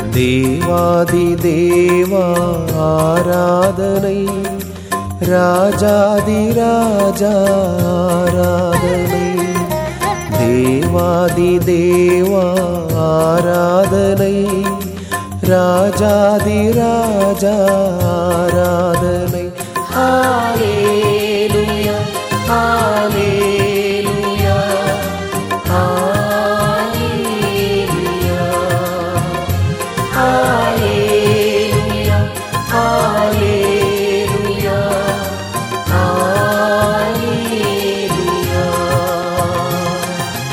தேவாதி தேவா ஆராதனை ராஜாதி ராஜா ஆராதனை தேவாதி தேவா ஆராதனை ராஜாதி ராஜா ஆராதனை ஹalleluya ஹalleluya ஹalleluya ஹalleluya ஹalleluya ஹalleluya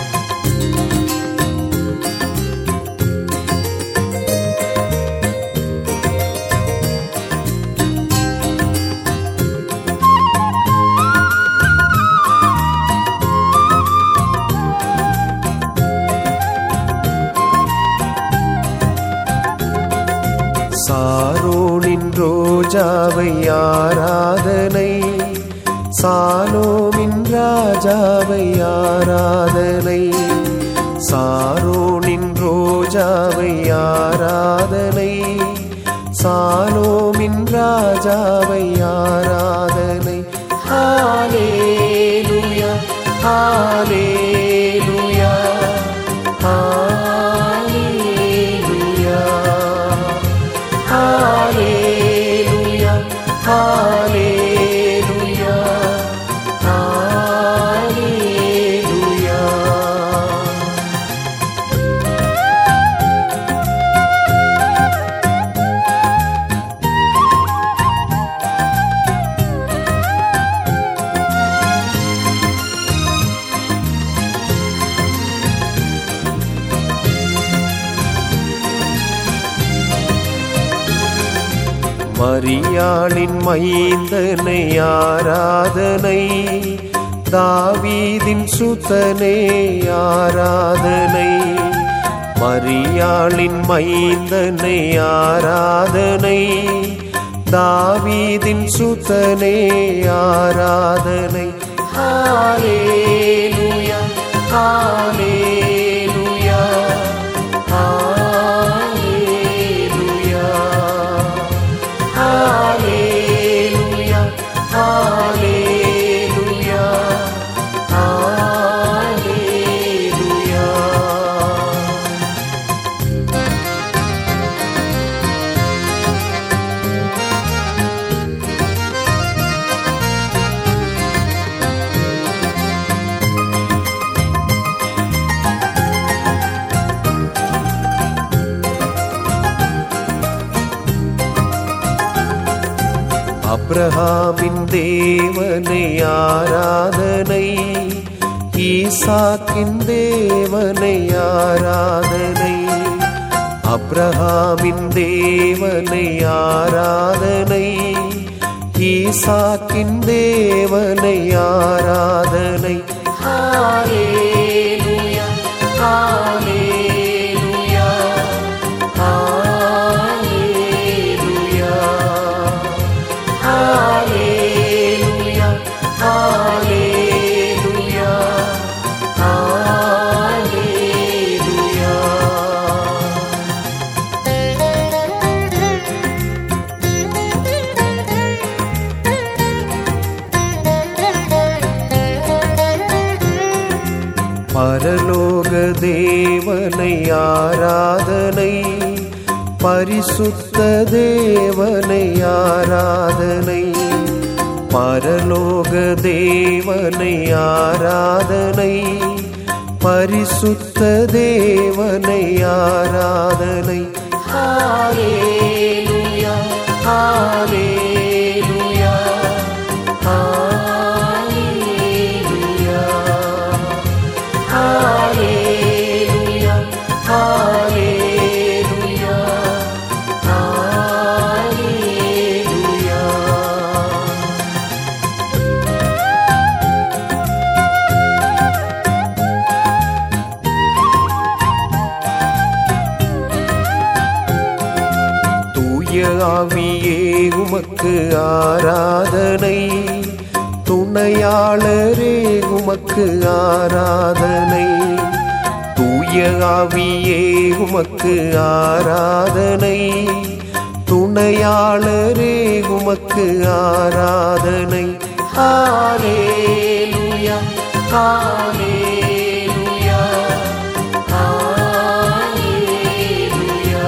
சாரோனின் ரோஜாவை ஆராதனை சாலோமின் ராஜாவை ஆராதனை சாரோனின் ரோஜாவை ஆராதனை சாலோமின் ராஜாவை ஆராதனை ஹalleluya ஹalleluya ஹalleluya ஹalleluya ஹalleluya ஹalleluya மரியாளின் மைந்தனை ஆராதனை தாவீதின் சுத்தனே ஆராதனை மரியாளின் மைந்தனை ஆராதனை தாவீதின் சுத்தனே ஆராதனை ஹalleluya ஹalleluya ஹalleluya ஹalleluya ஹalleluya ஹalleluya அப்ரஹாமின் தேவனை ஆராதனை ஈசாக்கின் தேவனை ஆராதனை அப்ரஹாமின் தேவனை ஆராதனை ஈசாக்கின் தேவனை ஆராதனை ஹalleluya ஹalleluya ஹalleluya ஹalleluya ஹalleluya ஹalleluya பரலோக தேவனை ஆராதனை பரிசுத்த தேவனை ஆராதனை பரலோக தேவனை ஆராதனை பரிசுத்த தேவனை ஆராதனை ஹalleluya ஹalleluya ஹalleluya ஹalleluya ஹalleluya ஹalleluya தூய ஆவியே உமக்கு ஆராதனை துணையாளரே உமக்கு ஆராதனை தூய ஆவியே உமக்கு ஆராதனை துணையாளரே உமக்கு ஆராதனை ஹalleluya ஹalleluya ஹalleluya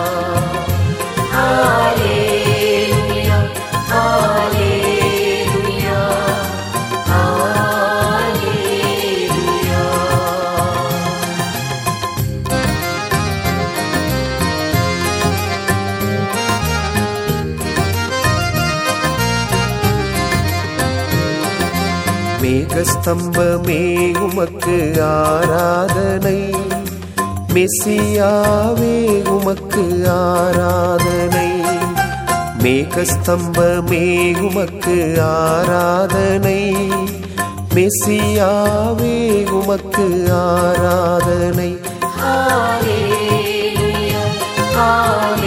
ஹalleluya ஹalleluya ஹalleluya மேகஸ்தம்பமே உமக்கு ஆராதனை மெசியாவே உமக்கு ஆராதனை மேகஸ்தம்பமே உமக்கு ஆராதனை மெசியாவே உமக்கு ஆராதனை ஹalleluya ஹalleluya